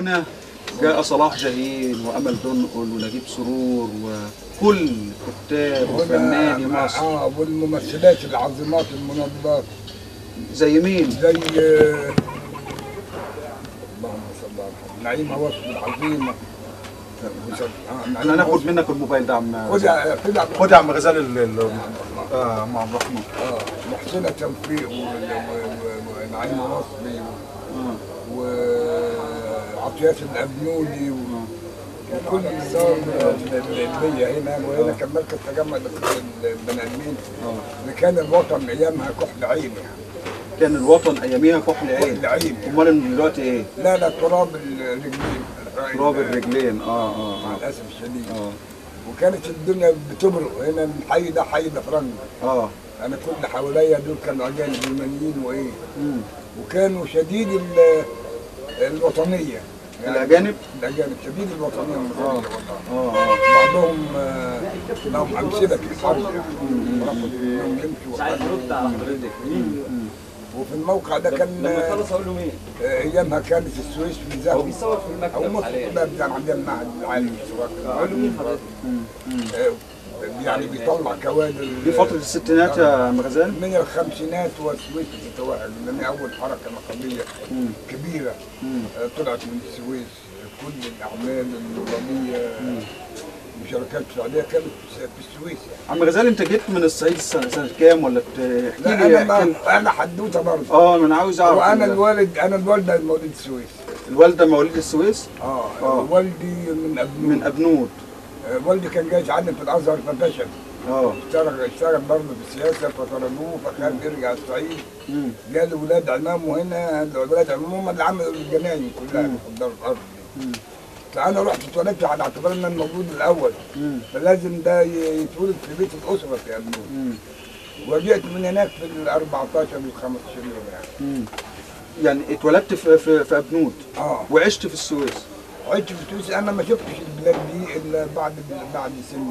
هنا جاء صلاح جاهين وامل دنقل ونجيب سرور وكل كتاب وفناني هنا- مصر اه والممثلات العظيمات المنضبات زي مين؟ زي آه، اللهم صل على محمد نعيمه وصف العظيمه آه، احنا نعيمة هناخد وصف. منك الموبايل ده يا عم خد يا خد يا خد يا عم غزال ال- ال- اه عم عبد الرحمن اه محسنة توفيق و- و- و- ونعيمة وصفي آه. وعطيات الأبنودي و- وكل النظام اللي هنا وهنا كان مركز تجمع لكل البني آدمين اللي كان الوطن أيامها كحل عين يعني كان الوطن اياميها كحل عين كحل عين امال دلوقتي ايه؟ لا لا تراب الرجلين تراب الرجلين اه اه مع اه الأسف الشديد اه وكانت الدنيا بتبرق هنا الحي ده حي فرنج اه انا كل اللي حواليا دول كانوا اجانب يمنيين وايه مم. وكانوا شديد ال- الوطنيه الأجانب؟ الاجانب شديد الوطنيه المصريه والله اه اه بعضهم آه، لهم امثله في الحرب يعني رفضوا انهم يمشوا وحاجة. وفي الموقع ده كان لما تخلص اقول له مين؟ آه، ايامها كانت السويس في هو زهو بيصور في او المكتب مصر حاليا كلها بتاع عندنا المعهد العالي للشراكه اقول له مين حضرتك؟ آه، يعني بيطلع كوادر دي فترة الستينات يا عم غزال؟ من الخمسينات والسويس بتتوهج لان اول حركه نقابيه كبيره آه، طلعت من السويس كل الاعمال النظاميه وشركات سعوديه كانت في السويس يعني عم غزال انت جيت من الصعيد السنة سنة كام ولا ت- احكي لا لي انا احكي لي ما انا حدوته برضه اه ما انا عاوز اعرف وانا ال- الوالد انا الوالده مواليد السويس الوالدة مواليد السويس اه, آه. والدي من ابنود من ابنود آه والدي كان جاي يتعلم في الازهر ففشل اه اشتغل اشتغل برضه في السياسه فطردوه فخاف يرجع الصعيد مم. جاله ولاد عمامه هنا ولاد عمامه اللي عملوا الجناين كلها في الدار الارض دي فانا رحت اتولدت على اعتبار ان انا المولود الاول مم. فلازم ده ي- يتولد في بيت الاسره في ابنود مم. وجئت من هناك في ال 14 وال 15 يوم يعني مم. يعني اتولدت في في, في ابنود اه وعشت في السويس عشت في تونس انا ما شفتش البلاد دي الا بعد بعد سن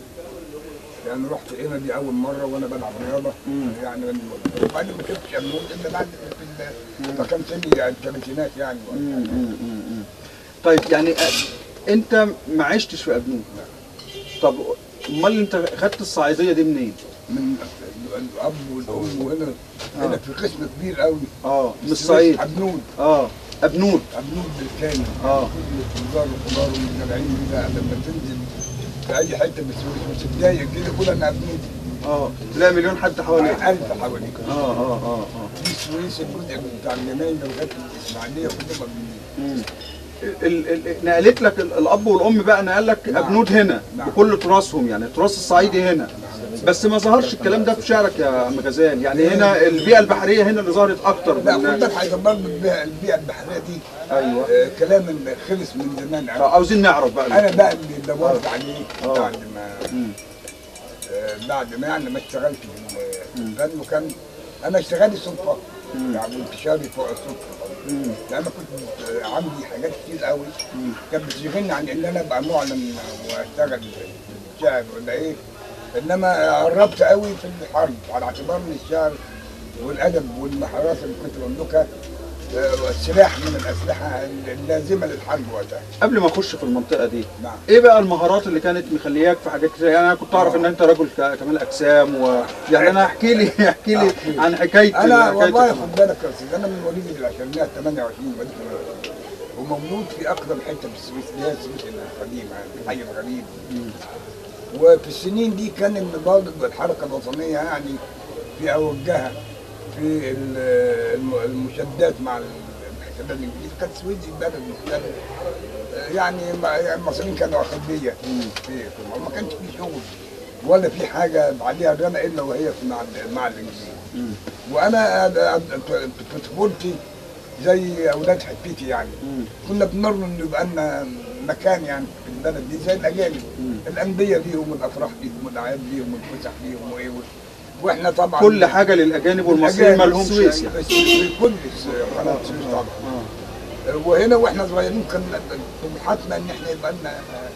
يعني رحت هنا دي اول مره وانا بلعب رياضه يعني وبعدين ما شفتش ابنود الا بعد في ال- ما كان سني الثلاثينات يعني مم. مم. مم. مم. طيب يعني آه، انت ما عشتش في ابنود طب امال انت خدت الصعيدية دي منين؟ من الاب والام وهنا هنا في قسم كبير قوي اه من الصعيد ابنود اه ابنود ابنود بالكامل اه كل الخضار والخضار والزرعين كده لما تنزل في اي حته في السويس وتتضايق كده كل انا ابنود اه تلاقي مليون حد حواليك ألف حواليك اه اه اه اه في السويس الجزء بتاع اليمين لغايه الاسماعيليه كلهم ابنود مم. ال ال نقلت لك ال- الاب والام بقى نقل لك نعم. ابنود هنا نعم. بكل تراثهم يعني التراث الصعيدي هنا بس ما ظهرش الكلام ده في شعرك يا عم غزال يعني هنا البيئه البحريه هنا اللي ظهرت اكتر لا من خد بالك حاجه برضه البيئه البيئة البحريه دي ايوه آه كلام خلص من زمان آه، قوي عاوزين نعرف بقى انا بقى اللي دورت عليه آه. بعد ما مم. آه، بعد ما يعني ما اشتغلت في ال- الفن وكان انا اشتغالي صدفه يعني انتشاري فوق الصدفه مم. لان كنت آه، عندي حاجات كتير قوي كانت بتشغلني عن ان انا ابقى معلن واشتغل شاعر ولا ايه انما قربت قوي في الحرب على اعتبار ان الشعر والادب والمهارات اللي كنت بملكها آه، سلاح من الاسلحه اللازمه للحرب وقتها قبل ما اخش في المنطقه دي نعم ايه بقى المهارات اللي كانت مخلياك في حاجات كتير يعني انا كنت اعرف ان انت رجل ك- كمال اجسام و يعني انا احكي لي احكي لي عن حكايه انا حكاية والله الكمال. خد بالك يا استاذ انا من مواليد العشرينات 28 مواليد ومولود في اقدم حته في السويس اللي هي السويس القديمه الحي الغريب وفي السنين دي كان النضال والحركه الوطنيه يعني في اوجها في ال- الم- المشادات مع الاحتلال الانجليزي كانت السويس دي بلد مختلف يعني ما- يعني المصريين كانوا اقليه في في ما كانش في شغل ولا في حاجه عليها الرنا الا وهي في مع ال- مع الانجليز وانا في طفولتي زي اولاد حتتي يعني كنا بنرمي انه يبقى لنا مكان يعني في البلد دي زي الاجانب الانديه ليهم والافراح ليهم والاعياد ليهم والفسح ليهم وايه واحنا طبعا كل حاجه للاجانب والمصريين ما لهمش السويس يعني في كل الس- قناه السويس طبعا وهنا واحنا صغيرين كان طموحاتنا ان احنا يبقى لنا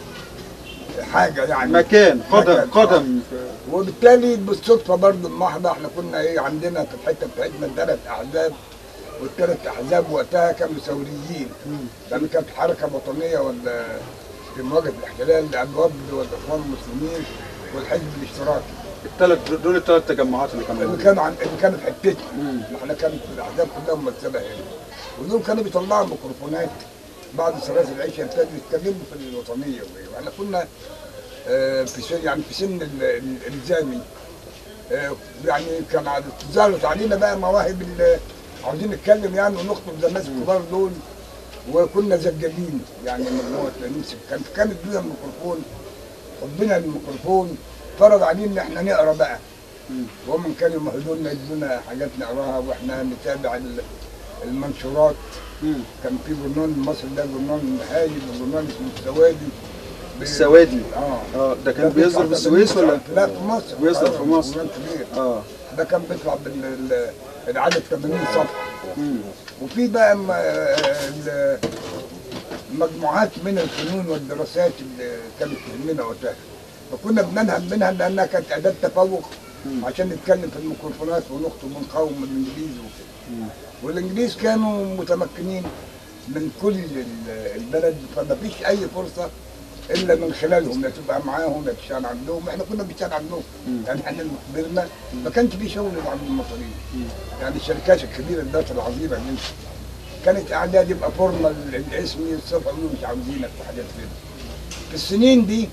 حاجه يعني مكان قدم مكان. قدم وبالتالي بالصدفه برضه المحضه احنا كنا ايه عندنا في الحته بتاعتنا ثلاث احزاب والثلاث احزاب وقتها كانوا ثوريين لان كانت حركه وطنيه ولا في مواجهه الاحتلال الوفد والاخوان المسلمين والحزب الاشتراكي الثلاث دول الثلاث تجمعات اللي كانوا اللي موجودين. كانوا عن اللي كانوا في حتتنا احنا كانت الاحزاب كلها ممثله هنا ودول كانوا بيطلعوا ميكروفونات بعد صلاه العشاء ابتدوا يتكلموا في الوطنيه واحنا كنا آه، في سن يعني في سن ال- ال- الالزامي آه، يعني كان عاد- ظهرت علينا بقى مواهب ال- عاوزين نتكلم يعني ونخطب زي الناس الكبار دول وكنا زجاجين يعني مجموعه نمسك كان كانت لنا الميكروفون حبنا للميكروفون فرض علينا ان احنا نقرا بقى وهم كانوا يمهدوا لنا يدونا حاجات نقراها واحنا نتابع ال- المنشورات مم. كان في برنامج مصر ده برنامج هايل وبرنامج اسمه السوادي ب- السوادي اه اه ده كان بيظهر في السويس ولا لا في مصر بيظهر في آه، مصر. برنامج كبير اه ده كان بيطلع بالعدد 80 صفحه مم. وفي بقى م- ال- مجموعات من الفنون والدراسات اللي كانت تهمنا وقتها فكنا بننهب منها لانها كانت اداه تفوق عشان نتكلم في الميكروفونات ونخطب ونقاوم الانجليز وكده والانجليز كانوا متمكنين من كل ال- البلد فما فيش اي فرصه الا من خلالهم يا تبقى معاهم يا تشتغل عندهم احنا كنا بنشتغل عندهم يعني احنا اللي كبرنا ما كانش في شغل عند المصريين يعني الشركات الكبيره الذات العظيمه دي كانت اعداد يبقى فورمال الاسم الصفحه يقولوا مش عاوزينك وحاجات كده في السنين دي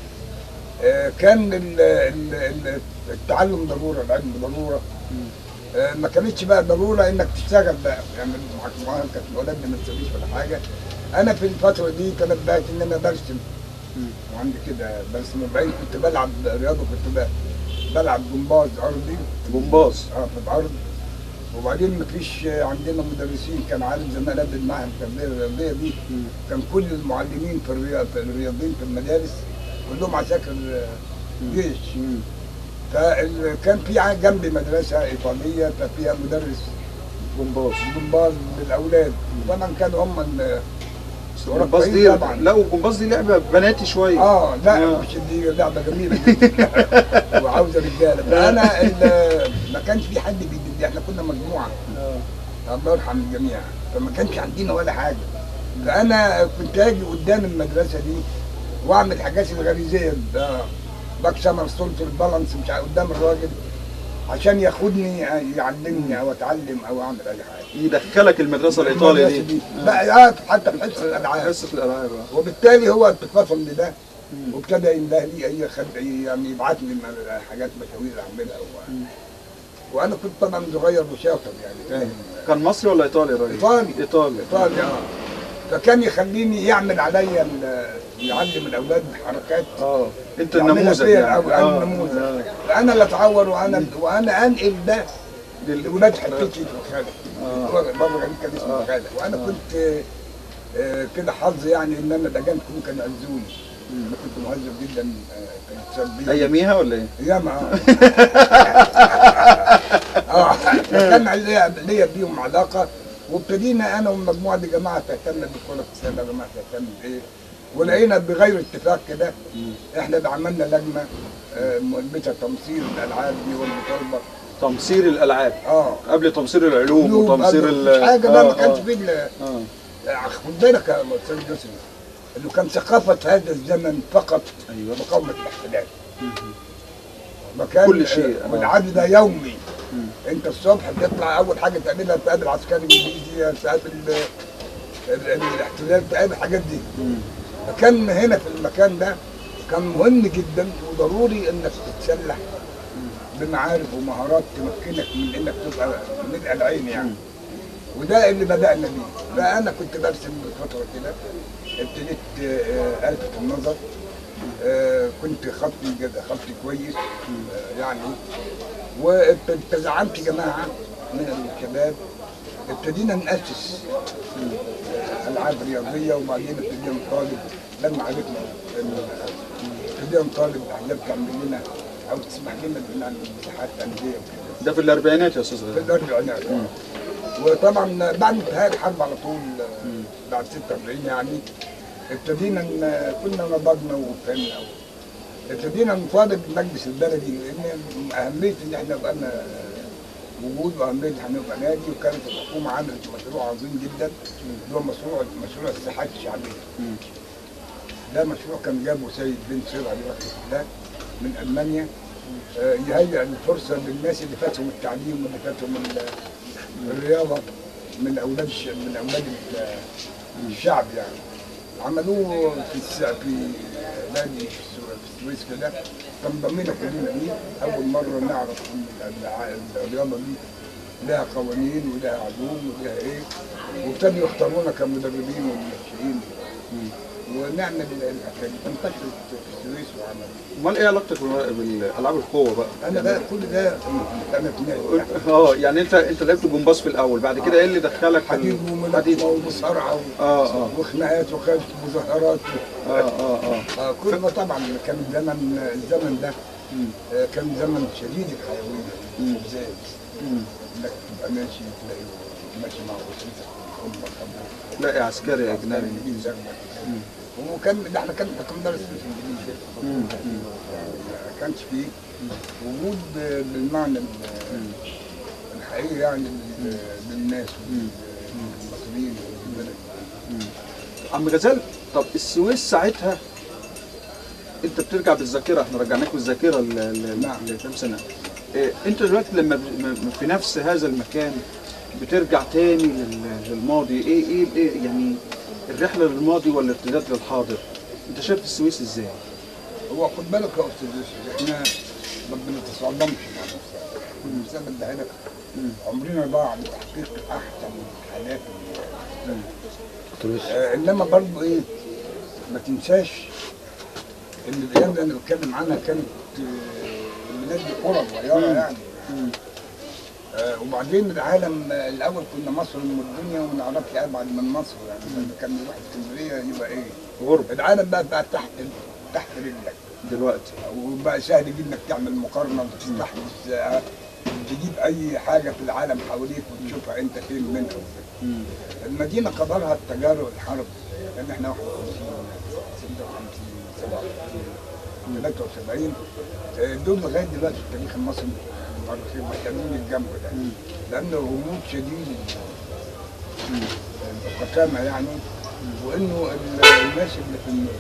آه، كان ال- ال- ال- التعلم ضروره العلم ضروره آه، ما كانتش بقى ضروره انك تشتغل بقى يعني معاك معاك كانت الاولاد ما تسويش ولا حاجه انا في الفتره دي تنبهت ان انا برسم وعندي كده برسم وبعدين كنت بلعب رياضه كنت ب- بلعب جمباز ارضي جمباز اه في الارض وبعدين مفيش عندنا مدرسين كان عارف زمان قبل المعهد التربيه الرياضيه دي كان كل المعلمين في الرياض في الرياضيين في المدارس كلهم عساكر آه، جيش مم. فكان في ع- جنبي مدرسه ايطاليه ففيها مدرس جمباز جمباز للاولاد طبعا كانوا هم ال- الجمباز دي طبعا. لا والجمباز دي لعبه بناتي شويه اه لا آه. مش دي لعبه جميله جدا وعاوزه رجاله فانا ال- ما كانش في حد بيدي احنا كنا مجموعه آه. الله يرحم الجميع فما كانش عندنا ولا حاجه فانا كنت اجي قدام المدرسه دي واعمل حاجات الغريزيه ده باك سمر سولت البالانس مش عارف قدام الراجل عشان ياخدني يعلمني او اتعلم او اعمل اي حاجه يدخلك المدرسه الايطاليه المدرسة دي بقى آه، حتى في حصه الالعاب حصه الالعاب آه. وبالتالي هو اتفصل لده وابتدى ينده لي اي خد يعني يبعت لي م- حاجات مشاوير اعملها و... وانا كنت طبعا صغير وشاطر يعني فاهم كان مصري ولا ايطالي يا راجل؟ ايطالي ايطالي ايطالي اه فكان يخليني يعمل عليا ال- يعلم الاولاد حركات اه انت يعملها النموذج فيا يعني الأول، انا آه. النموذج آه. فانا اللي اتعور وانا وانا انقل ده لل- لاولاد حتتي في الخالق آه. بره غريب كان اسمه آه. الخالق وانا كنت آه، آه، كده حظ يعني ان انا الاجانب كلهم كانوا يعزوني انا كنت مهذب جدا آه، كنت سلبي اياميها ولا ايه؟ ايام اه اه كان ليا ليا بيهم علاقه وابتدينا انا والمجموعه دي جماعه تهتم بكره السله جماعه تهتم بايه ولقينا بغير اتفاق كده احنا اللي عملنا لجنه آه، مهمتها تمصير الالعاب دي والمطالبه تمصير الالعاب اه قبل تمصير العلوم وتمصير مش ال حاجه بقى ما آه، كانش آه. فيه ال- اه خد بالك يا استاذ جسم انه كان ثقافه هذا الزمن فقط ايوه مقاومه الاحتلال مكان كل شيء، آه. والعد ده يومي انت الصبح بتطلع اول حاجه تعملها تقابل عسكري انجليزي تقابل ال- ال- الاحتلال تقابل الحاجات دي فكان هنا في المكان ده كان مهم جدا وضروري انك تتسلح بمعارف ومهارات تمكنك من انك تبقى من العين يعني وده اللي بدانا بيه فانا كنت برسم فتره كده ابتديت آه، الفت النظر آه، كنت خطي كده خطي كويس آه، يعني وتزعمت جماعه من الشباب ابتدينا ناسس آه، العاب رياضيه وبعدين ابتدينا نطالب لما عرفنا إن- ابتدينا نطالب الاحزاب تعمل لنا او تسمح لنا بنعمل مساحات انديه وكده ده في الاربعينات يا استاذ في غالي الاربعينات وطبعا بعد انتهاء الحرب على طول آه، بعد 46 يعني ابتدينا ن- كنا نضجنا وفهمنا ابتدينا نطالب المجلس البلدي لان اهميه ان احنا بقى لنا وجود واهميه هنبقى نادي وكانت الحكومه عملت مشروع عظيم جدا اللي هو مشروع مشروع الساحات الشعبيه. مم. ده مشروع كان جابه سيد بن صير عليه رحمه الله من المانيا آه، يهيئ الفرصه للناس اللي فاتهم التعليم واللي فاتهم ال- الرياضه من اولاد الش- من اولاد ال- الشعب يعني عملوه في الس... في نادي في السو- في السويس كده فانضمينا كلنا ليه اول مره نعرف ان الع- الرياضه دي لها قوانين ولها علوم ولها ايه وابتدوا يختارونا كمدربين ومنشئين ونعمل الحكايه انتشرت في السويس وعمل امال ايه علاقتك بال- بالالعاب القوه بقى؟ انا بقى كل ده انا في نادي يعني. اه يعني انت انت لعبت جمباز في الاول بعد كده ايه اللي دخلك في حديد ال- وملاكمه ومصارعه و- اه اه وخناقات وخدت مظاهرات اه اه اه آه، كل ما طبعا كان زمن الزمن ده مم. آه، كان زمن شديد الحيويه مم. ازاي مم. انك تبقى ماشي تلاقي ماشي مع اسرتك امك ابوك تلاقي عسكري اجنبي انجليزي وكان ده احنا كان كان مدرس انجليزي مم. مم. ما كانش فيه وجود بالمعنى ال- الحقيقي يعني لل- للناس والمصريين والبلد عم غزال طب السويس ساعتها انت بترجع بالذاكره احنا رجعناك بالذاكره ل- ل- نعم. لكام سنه إيه انت دلوقتي لما ب- م- في نفس هذا المكان بترجع تاني لل- للماضي ايه ايه, إيه يعني الرحله للماضي ولا الارتداد للحاضر انت شايف السويس ازاي؟ هو خد بالك يا استاذ يوسف احنا ما بنتصادمش مع المستقبل المستقبل ده هدف عمرنا ضاع لتحقيق احسن حالات آه انما برضه ايه ما تنساش ان الايام اللي انا بتكلم عنها كانت آه، بلاد قرى صغيره يعني آه وبعدين العالم آه، الاول كنا مصر ام الدنيا وما نعرفش ابعد من مصر يعني لما كان يروح اسكندريه يبقى ايه غرب العالم بقى بقى تحت تحت رجلك دلوقتي وبقى سهل جدا انك تعمل مقارنه وتستحدث آه، تجيب اي حاجه في العالم حواليك وتشوفها انت فين منها مم. المدينه قدرها التجارب الحرب لان احنا 51 56 57 73 آه، دول لغايه دلوقتي في التاريخ المصري المؤرخين محتاجين الجنب ده لانه غموض شديد القسامه يعني وانه ال- الناس اللي في الن-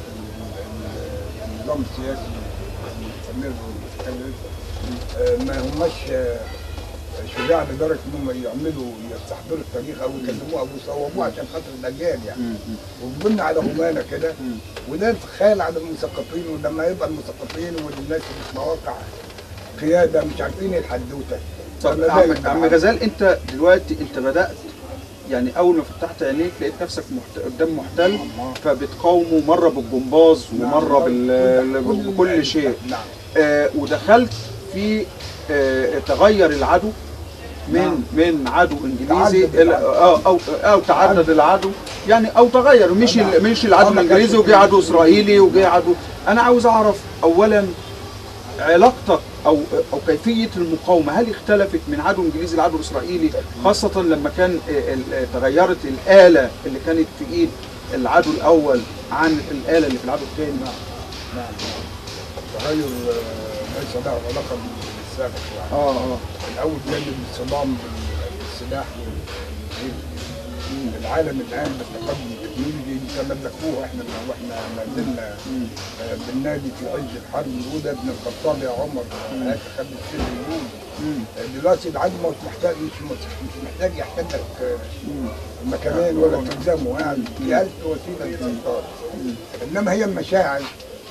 في النظام السياسي المستمر والمستمر آه، ما هماش آه، شجاع لدرجه انهم يعملوا يستحضروا التاريخ او يكلموه او يصوبوه عشان خاطر الاجيال يعني مم. وبنى على همانه كده وده خيال على المثقفين ولما يبقى المثقفين والناس اللي في مواقع قياده مش عارفين الحدوته طب فما عم, بالك عم بالعالم. غزال انت دلوقتي انت بدات يعني اول ما فتحت عينيك لقيت نفسك محت... قدام محتل نعم. فبتقاومه مره بالجمباز نعم. ومره بال... كل- بكل شيء نعم آه ودخلت في آه تغير العدو من نعم. من عدو انجليزي تعدد الى العدو. اه او او تعدد العدو يعني او تغير مش نعم. ال- مش العدو آه، ما الانجليزي كانش وجه عدو في- اسرائيلي وجه عدو انا عاوز اعرف اولا علاقتك او او كيفيه المقاومه هل اختلفت من عدو انجليزي لعدو اسرائيلي خاصه لما كان آه، ال- آه، تغيرت الاله اللي كانت في ايد العدو الاول عن الاله اللي في العدو الثاني نعم نعم تغير آه، ليس له علاقه بالسابق يعني اه اه الاول كان الصدام بالسلاح والجيش. العالم الان بالتقدم التكنولوجي تملكوه احنا واحنا ما زلنا آه، بالنادي في عز الحرب وده ابن الخطاب يا عمر هات خد السر يقول مم. آه، دلوقتي العالم مش محتاج مش مش محتاج يحتاج لك آه، مكانين ولا تلزمه يعني في ألف وسيله للسلطان انما هي المشاعر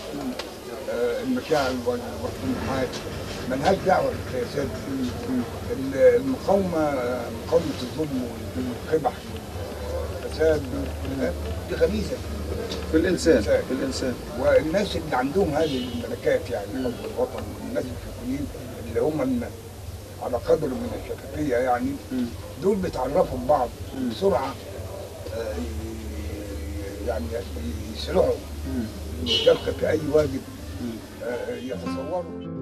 آه، المشاعر والطموحات ملهاش دعوه بالسياسات ال- المقاومه آه، مقاومه الظلم والقبح والفساد دي غريزه في الانسان في الانسان والناس اللي عندهم هذه الملكات يعني حب الوطن والناس الشكويين اللي هم من- على قدر من الشفافيه يعني مم. دول بيتعرفوا ببعض بسرعه آه، ي- يعني يسرعوا مم. المشاركه في اي واجب آه، يتصوروا